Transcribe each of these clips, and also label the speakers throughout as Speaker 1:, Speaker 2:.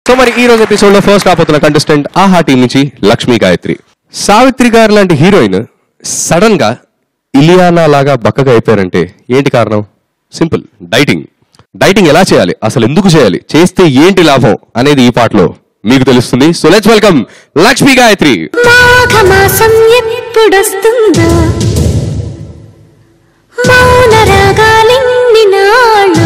Speaker 1: So మరి ఈ రోజు ఎపిసోడ్ లో ఫస్ట్ రాబోతున్న కంటెస్టెంట్ ఆహా టీం నుంచి లక్ష్మీ గాయత్రి సావిత్రి గారు లాంటి హీరోయిన్ సడన్ గా ఇలియానా లాగా బక్కగా అయిపోయారంటే ఏంటి కారణం సింపుల్ డైటింగ్ డైటింగ్ ఎలా చేయాలి అసలు ఎందుకు చేయాలి చేస్తే ఏంటి లాభం అనేది ఈ పాటలో మీకు తెలుస్తుంది so let's welcome Lakshmi Gayatri
Speaker 2: మాఘమాసం ఎప్పుడొస్తుందో మౌన రాగాలిన్ని నాళ్ళు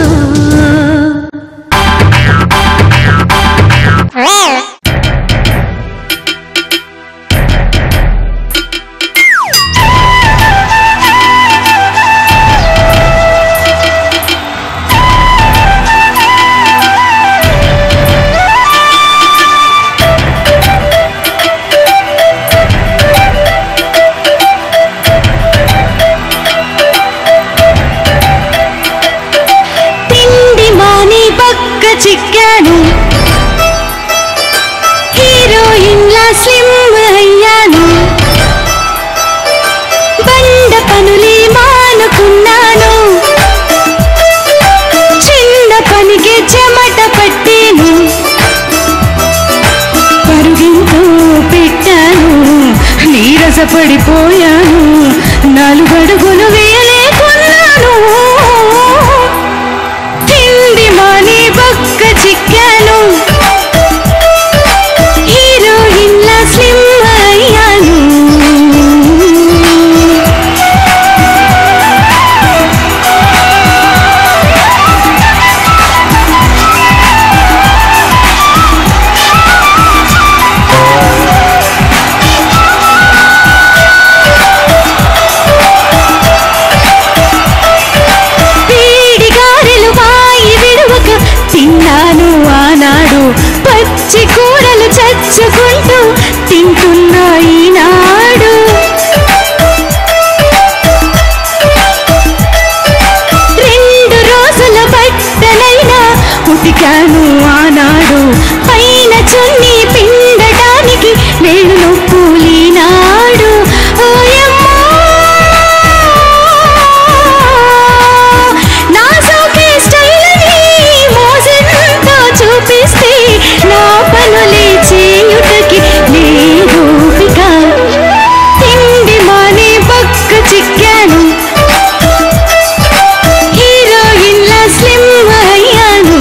Speaker 2: తిండి మాని బక్క చిక్కాను హీరోయిన్లా స్లిమ్ అయ్యాను బండ పనులే మానుకున్నాను చిన్న పనికి చెమట పట్టేను పరుగింతో పెట్టాను నీరస పడిపోయాను నాలుగడుగులు వేయలేకున్నాను తిండి మాని బక్క చిక్కాను హీరోయిన్లా స్లిమ్ అయ్యాను పీడి గారెలు వాయి విడువక తిన్నాను ఆనాడు పచ్చి కూరలు చచ్చుకుంటూ తింటున్నా ఈనాడు రెండు రోజుల బట్టలైనా ఉతికాను ఆనాడు పైన చున్ని పిండటానికి వేణు నొప్పులీనాడు ఓయమ్మా నా సోకే స్టైలని మోజంతో చూపిస్తే నా పనులే చేయుటకి లేదు ఓపిక తిండి మాని పక్క చిక్కాను హీరోయిన్లా స్లిమ్ అయ్యాను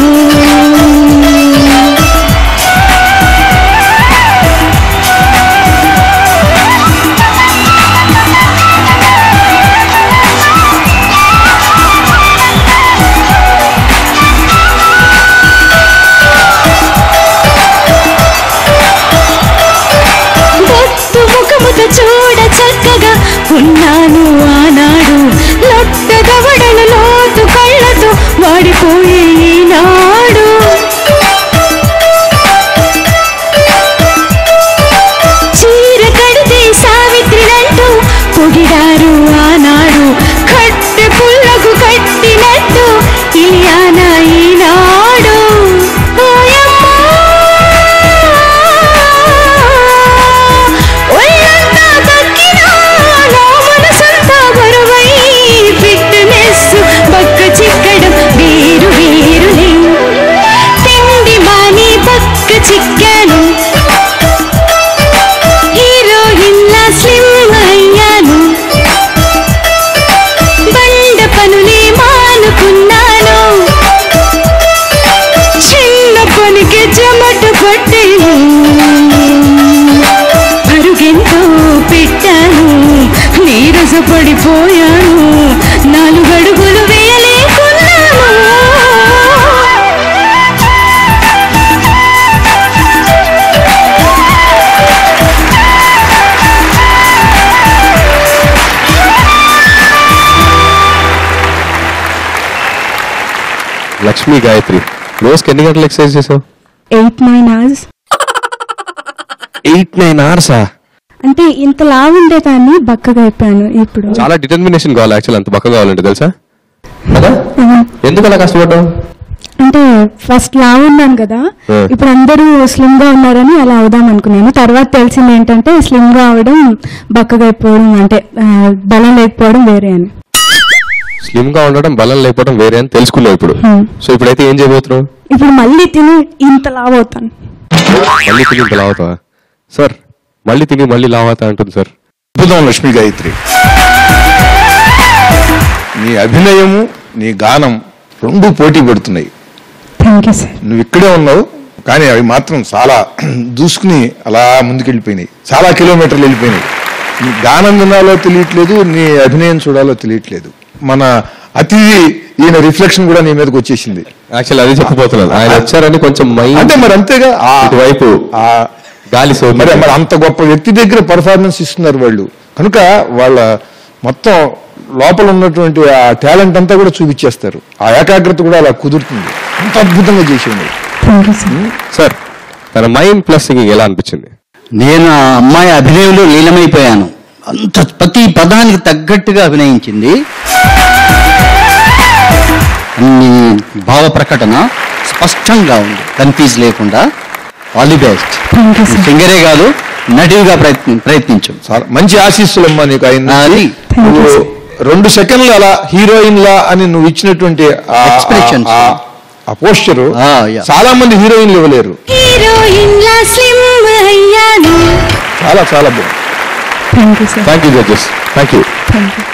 Speaker 2: బొత్తు ముఖముతో చూడ చక్కగా ఉన్నాను ఆనాడు లొట్ట దవడలు లోతు కళ్ళతో వాడిపోయే ఈనాడు చీర కడితే సావిత్రినంటూ పొగిడారు ఆనాడు కట్టె పుల్లకు కట్టినట్టు ఇలియానా ఈనాడు ఓయమ్మా ఒళ్ళంతా తక్కినా నా మనసంతా బరువై ఫిట్నెస్ బక్క చిక్కడం వేరు వేరులే తిండి మాని బక్క చిక్కాను హీరోయిన్లా స్లిమ్ అయ్యాను బండ పనులే మానుకున్నాను చిన్న పనికి చెమట పట్టేను పరుగెంతో పెట్టాను నీరస పడిపోయాను నాలుగడుగులు వేయలేకున్నాను
Speaker 1: లక్ష్మీ గాయత్రి రోజుకి ఎన్ని గంటలు ఎక్సర్సైజ్ చేసావు
Speaker 3: eight nine hours
Speaker 1: eight nine అవర్సా
Speaker 3: అంటే ఇంత లావు ఉండేదాన్ని బక్కగా అయిపోయాను ఇప్పుడు
Speaker 1: చాలా డిటర్మినేషన్ కావాలి యాక్చువల్ అంత బక్క కావాలంటే తెలుసా కదా ఎందుకు అలా కష్టపడ్డావు
Speaker 3: అంటే ఫస్ట్ లావు ఉన్నాను కదా
Speaker 1: Hmm.
Speaker 3: ఇప్పుడు అందరూ స్లిమ్ గా ఉన్నారని అలా అవుదాం అనుకున్నాను తర్వాత తెలిసింది ఏంటంటే స్లిమ్ గా అవడం బక్కగా అయిపోవడం అంటే ఆ, బలం లేకపోవడం వేరే అని
Speaker 1: స్లిమ్ గా ఉండడం బలం లేకపోవడం వేరే అని తెలుసుకున్నావు ఇప్పుడు
Speaker 3: Hmm.
Speaker 1: సో ఇప్పుడైతే ఏం చేయబోతున్నావు
Speaker 3: ఇప్పుడు మళ్ళీ తిని ఇంత లావు అవుతాను
Speaker 1: మళ్ళీ తిని ఇంత లావతావా సార్ మళ్ళీ తిని మళ్ళీ లావతా అంటుంది సార్
Speaker 4: అద్భుతం లక్ష్మీ గాయత్రి నీ అభినయము నీ గానం రెండు పోటీ పడుతున్నాయి
Speaker 3: థ్యాంక్ యూ సార్
Speaker 4: నువ్వు ఇక్కడే ఉన్నావు కానీ అవి మాత్రం చాలా దూసుకుని అలా ముందుకెళ్ళిపోయినాయి చాలా కిలోమీటర్లు వెళ్ళిపోయినాయి నీ గానం వినాలో తెలియట్లేదు నీ అభినయం చూడాలో తెలియట్లేదు మన అతిథి ఈయన రిఫ్లెక్షన్ కూడా నీ మీదకి వచ్చేసింది
Speaker 1: యాక్చువల్ అది చెప్పబోతున్నాను ఆయన వచ్చారని కొంచెం మైండ్
Speaker 4: అంటే మరి అంతేగా ఆ-
Speaker 1: ఇటువైపు
Speaker 4: ఆ
Speaker 1: గాలి సోకి
Speaker 4: మరి మరి అంత గొప్ప వ్యక్తి దగ్గర పర్ఫార్మెన్స్ ఇస్తున్నారు వాళ్ళు కనుక వాళ్ళ మొత్తం లోపల ఉన్నటువంటి ఆ టాలెంట్ అంతా కూడా చూపించేస్తారు ఆ ఏకాగ్రత కూడా అలా కుదురుతుంది అంత అద్భుతంగా చేసేయండి
Speaker 3: థ్యాంక్ యూ సార్
Speaker 1: సార్ తన మైండ్ ప్లస్ సింగింగ్ ఎలా అనిపించింది
Speaker 5: నేను ఆ అమ్మాయి అభినయంలో లీనమైపోయాను అంత ప్రతి పదానికి తగ్గట్టుగా అభినయించింది అన్ని భావ ప్రకటన స్పష్టంగా ఉంది కన్ఫ్యూజ్ లేకుండా all the best
Speaker 3: thank you sir
Speaker 5: సింగరే కాదు నటివిగా ప్రయత్ని ప్రయత్నించు
Speaker 4: చాలా మంచి ఆశీస్సులమ్మా నీకు ఆయన
Speaker 5: అది
Speaker 3: Thank you,
Speaker 4: నువ్వు రెండు సెకండ్లు అలా హీరోయిన్ లా అని నువ్వు ఇచ్చినటువంటి ఆ-
Speaker 5: Expressions.
Speaker 4: ఆ- ఆ పోస్చరు
Speaker 5: ఆ, yeah.
Speaker 4: చాలా మంది హీరోయిన్లు ఇవ్వలేరు
Speaker 2: హీరోయిన్ లా స్లిమ్ అయ్యాను
Speaker 4: చాలా చాలా బాగుంది
Speaker 3: thank you sir
Speaker 1: thank you judges thank you
Speaker 3: thank you